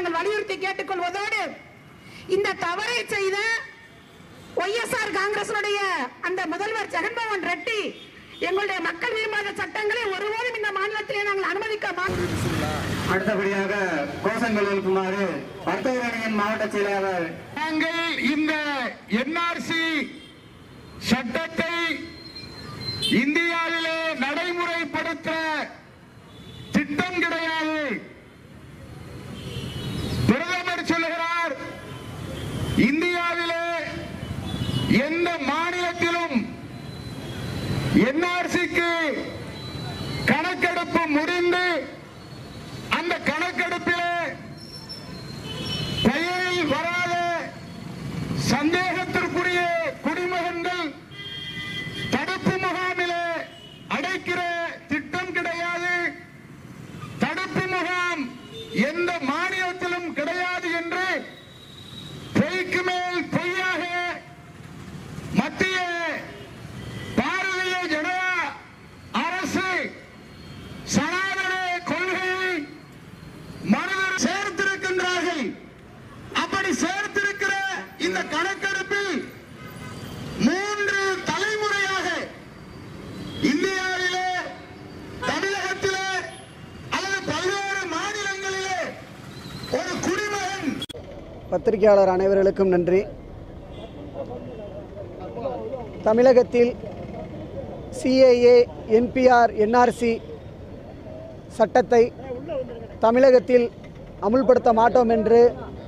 நாங்கள் வலியுறுத்தி கேட்டுக்கொள்வதோடு இந்த தவறை செய்த ஒய்எஸ்ஆர் காங்கிரசினுடைய அந்த முதல்வர் ஜெகன்மோகன் ரெட்டி எங்களுடைய மக்கள் விரும்பாத சட்டங்களை ஒருபோதும் இந்த மாநிலத்திலே நாங்கள் அனுமதிக்க மாட்டோம் அடுத்தபடியாக கோஷங்கள் எழுப்புமாறு வர்த்தகர் அணியின் மாவட்ட செயலாளர் நாங்கள் இந்த என்ஆர்சி சட்டத்தை இந்தியாவிலே நடைமுறைப்படுத்த திட்டம் கிடையாது பிரதமர் சொல்லுகிறார் இந்தியாவிலே எந்த மாநிலத்திலும் என்ஆர்சிக்கு கணக்கெடுப்பு முடிந்து அந்த கணக்கெடுப்பிலே பெயரில் வராத சந்தேகத்திற்குரிய குடிமகன்கள் தடுப்பு முகாமிலே அடைக்கிற திட்டம் கிடையாது தடுப்பு முகாம் எந்த மாநிலத்திலும் கிடையாது என்று பொய்க்கு மேல் பொய்யாக மத்திய பாரதிய ஜனதா அரசு சனாதன கொள்கையை மனதில் சேர்த்திருக்கின்றார்கள் அப்படி சேர்த்திருக்கிற இந்த கணக்கெடுப்பில் மூன்று தலைமுறையாக இந்தியாவிலே தமிழகத்திலே அல்லது பல்வேறு மாநிலங்களிலே ஒரு குடிமகன் பத்திரிகையாளர் அனைவர்களுக்கும் நன்றி தமிழகத்தில் சிஏஏ என்பிஆர் என்ஆர்சி சட்டத்தை தமிழகத்தில் அமுல்படுத்த மாட்டோம் என்று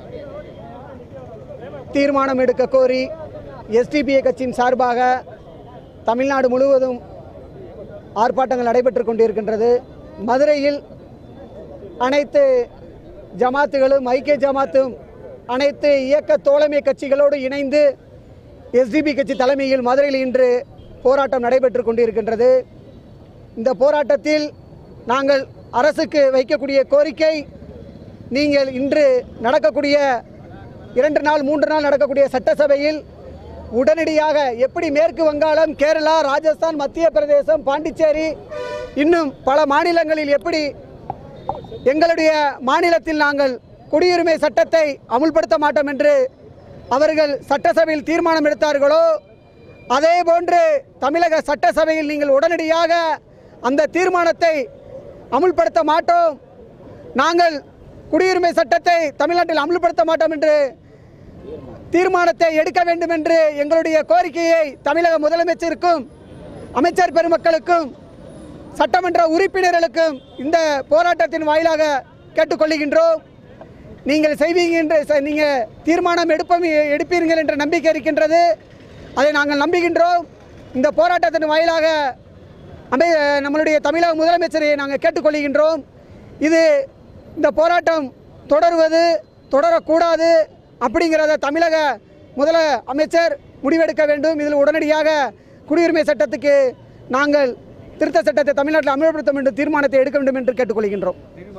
தீர்மானம் எடுக்க கோரி எஸ்டிபிஐ கட்சியின் சார்பாக தமிழ்நாடு முழுவதும் ஆர்ப்பாட்டங்கள் நடைபெற்று கொண்டிருக்கின்றது மதுரையில் அனைத்து ஜமாத்துகளும் ஐக்கிய ஜமாத்தும் அனைத்து இயக்க தோழமை கட்சிகளோடு இணைந்து எஸ்டிபி கட்சி தலைமையில் மதுரையில் இன்று போராட்டம் நடைபெற்று கொண்டிருக்கின்றது இந்த போராட்டத்தில் நாங்கள் அரசுக்கு வைக்கக்கூடிய கோரிக்கை நீங்கள் இன்று நடக்கக்கூடிய இரண்டு நாள் மூன்று நாள் நடக்கக்கூடிய சட்டசபையில் உடனடியாக எப்படி மேற்கு வங்காளம் கேரளா ராஜஸ்தான் மத்திய பிரதேசம் பாண்டிச்சேரி இன்னும் பல மாநிலங்களில் எப்படி எங்களுடைய மாநிலத்தில் நாங்கள் குடியுரிமை சட்டத்தை அமுல்படுத்த மாட்டோம் என்று அவர்கள் சட்டசபையில் தீர்மானம் எடுத்தார்களோ அதே போன்று தமிழக சட்டசபையில் நீங்கள் உடனடியாக அந்த தீர்மானத்தை அமுல்படுத்த மாட்டோம் நாங்கள் குடியுரிமை சட்டத்தை தமிழ்நாட்டில் அமுல்படுத்த மாட்டோம் என்று தீர்மானத்தை எடுக்க வேண்டும் என்று எங்களுடைய கோரிக்கையை தமிழக முதலமைச்சருக்கும் அமைச்சர் பெருமக்களுக்கும் சட்டமன்ற உறுப்பினர்களுக்கும் இந்த போராட்டத்தின் வாயிலாக கேட்டுக்கொள்ளுகின்றோம் நீங்கள் செய்வீங்க என்று ச- நீங்கள் தீர்மானம் எடுப்போம் எடுப்பீர்கள் என்ற நம்பிக்கை இருக்கின்றது அதை நாங்கள் நம்புகின்றோம் இந்த போராட்டத்தின் வாயிலாக அமை நம்மளுடைய தமிழக முதலமைச்சரை நாங்கள் கேட்டுக்கொள்கின்றோம் இது இந்த போராட்டம் தொடருவது தொடரக்கூடாது அப்படிங்கிறத தமிழக முதல அமைச்சர் முடிவெடுக்க வேண்டும் இதில் உடனடியாக குடியுரிமை சட்டத்துக்கு நாங்கள் திருத்த சட்டத்தை தமிழ்நாட்டில் அமல்படுத்த வேண்டும் தீர்மானத்தை எடுக்க வேண்டும் என்று கேட்டுக்கொள்கின்றோம்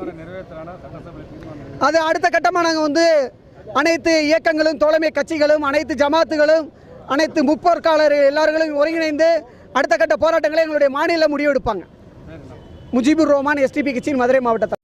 அது அடுத்த கட்டமாக நாங்கள் வந்து அனைத்து இயக்கங்களும் தோழமை கட்சிகளும் அனைத்து ஜமாத்துகளும் அனைத்து முப்போர்க்காளர் எல்லார்களும் ஒருங்கிணைந்து அடுத்த கட்ட போராட்டங்களை எங்களுடைய மாநில முடிவெடுப்பாங்க முஜிபுர் ரோமான் எஸ்டிபி கட்சியின் மதுரை மாவட்ட